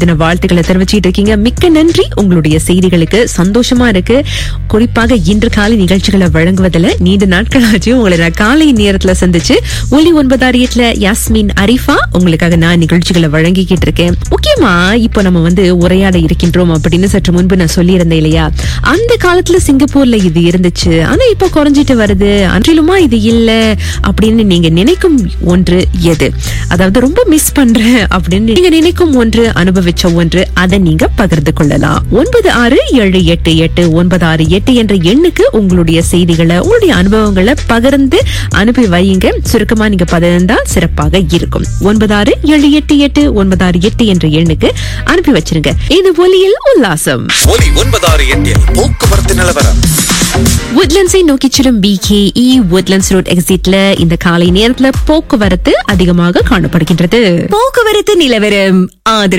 தின வாழ்த்துக்களை தெரிவிச்சிட்டு இருக்கீங்க மிக்க நன்றி உங்களுடைய செய்திகளுக்கு சந்தோஷமா இருக்கு குறிப்பாக இன்று காலை நிகழ்ச்சிகளை வழங்குவதில் நீண்ட நாட்கள் ஆச்சு உங்களை நான் காலை நேரத்துல சந்திச்சு ஒலி ஒன்பதாறு எட்டுல யாஸ்மின் அரிஃபா உங்களுக்காக நான் நிகழ்ச்சிகளை வழங்கிக்கிட்டு இருக்கேன் முக்கியமா இப்போ நம்ம வந்து உரையாட இருக்கின்றோம் அப்படின்னு சற்று முன்பு நான் சொல்லியிருந்தேன் இல்லையா அந்த காலத்துல சிங்கப்பூர்ல இது இருந்துச்சு ஆனா இப்போ குறைஞ்சிட்டு வருது அன்றிலுமா இது இல்ல அப்படின்னு நீங்க நினைக்கும் ஒன்று எது அதாவது ரொம்ப மிஸ் பண்றேன் அப்படின்னு நீங்க நினைக்கும் ஒன்று அனுபவிச்ச ஒன்று அதை நீங்க பகிர்ந்து கொள்ளலாம் ஒன்பது ஆறு ஏழு எட்டு எட்டு ஒன்பது ஆறு எட்டு என்ற எண்ணுக்கு உங்களுடைய செய்திகளை உங்களுடைய அனுபவங்களை பகிர்ந்து அனுப்பி வையுங்க சுருக்கமா நீங்க பகிர்ந்தா சிறப்பாக இருக்கும் ஒன்பது ஆறு ஏழு எட்டு எட்டு ஒன்பது ஆறு எட்டு என்ற எண்ணுக்கு அனுப்பி வச்சிருங்க இது ஒலியில் உல்லாசம் ஒலி ஒன்பதாறு எட்டில் போக்குவரத்து நிலவரம் உட்லண்ட்ஸை நோக்கி செல்லும் பிகேஇ உட்லண்ட்ஸ் ரோட் எக்ஸிட்ல இந்த காலை நேரத்துல போக்குவரத்து அதிகமாக காணப்படுகின்றது போக்குவரத்து நிலவரம் ஆதரவு